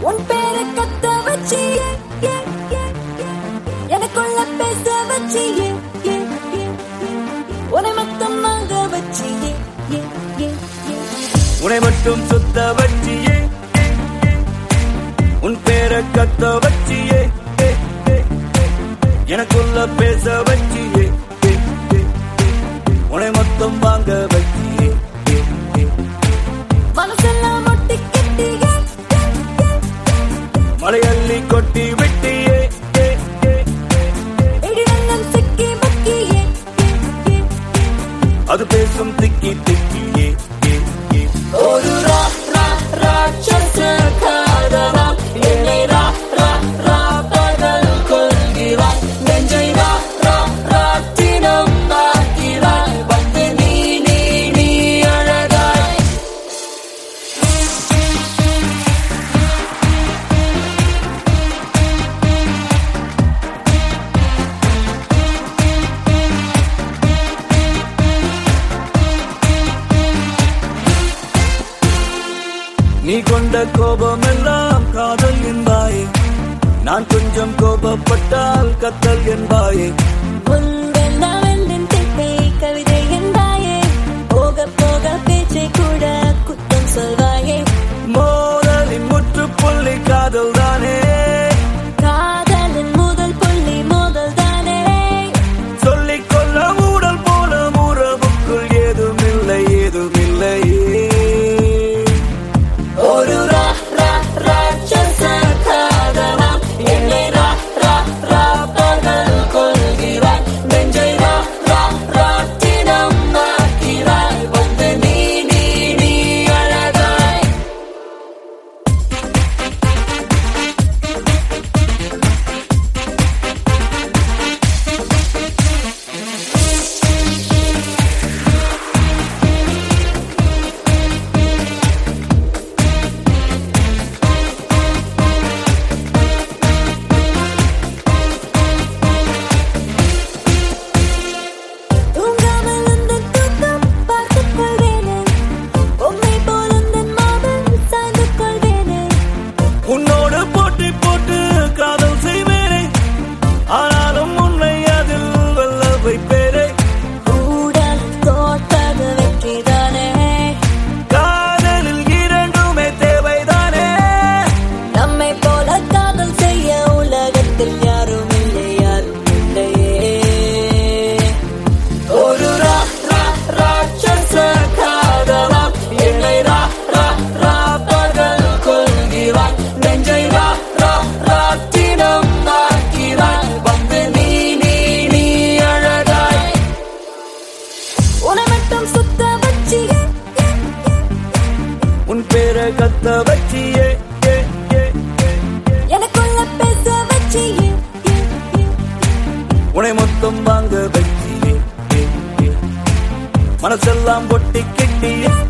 உன் பேரை கத்த வச்சு எனக்குள்ள பேச வச்சு உன்னை மொத்தம் வாங்க வச்சு உன்னை மட்டும் சுத்த வச்சியே உன் பேரை கத்த வச்சியே எனக்குள்ள பேச வச்சியே உன்னை மொத்தம் வாங்க வச்சியே மனசெல்லாம் ஒட்டி கட்டியே மலையள்ளி கொட்டி விட்டியே இடிடங்கள் சிக்கி முக்கியே அது பேசும் திக்கி திக்கியே ஒரு ரா ரா ராட்சச காதலாம் என்னை ரா ரா ரா பகல் கொள்கிறாய் நெஞ்சை ரா ரா ராட்டினம் ஆக்கிறாய் வந்து நீ நீ நீ அழகாய் நீ கொண்ட கோபம் எல்லாம் காதல் என்பாயே நான் கொஞ்சம் கோபப்பட்டால் கத்தல் என்பாயே முன்பெல்லாம் வெள்ளன் திப்பை கவிதை என்பாயே போக போக பேச்சை கூட குத்தம் சொல்வாயே மோதலின் முற்றுப்புள்ளி காதல் தானே காதலின் முதல் புள்ளி மோதல் தானே சொல்லிக் கொள்ள ஊடல் போல உறவுக்குள் ஏதும் இல்லை ஏதும் இல்லையே ஒரு ரா ரா ராட்சச காதலாம் என்னை ரா ரா ரா பகல் கொள்கிறாய் நெஞ்சை ரா ரா ராட்டினம் ஆக்கிறாய் வந்து நீ நீ நீ அழகாய் தூங்காமல் உந்தன் தூக்கம் பார்த்துக் கொள்வேனே உம்மை போல் உந்தன் மார்பில் சாய்ந்து கொள்வேனே உன்னோடு போட்டி போட்டு காதல் செய்வேனே ஆனாலும் உன்னை அதில் வெல்ல வைப்பேனே கூடல் தோற்றது வெற்றிதானே காதலில் இரண்டுமே தேவைதானே நம்மை போல காதல் செய்ய உலகத்தில் யாரும் இல்லை யாரும் இல்லையே ஒரு ரா ரா ராட்சச காதலாம் என்னை ரா ரா ரா பகல் கொள்கிறாய் நெஞ்சை ரா ரா ராட்டினம் ஆக்கிறாய் வந்து நீ நீ நீ அழகாய் உன்னை மட்டும் சுத்த வச்சியே உன் பேரை கத்த வச்சியே ஏ, ஏ, ஏ, ஏ. எனக்குள்ள பேச வச்சியே உன்னை மொத்தம் வாங்க வச்சியே ஏ, ஏ. மனசெல்லாம் பொட்டி கெட்டியே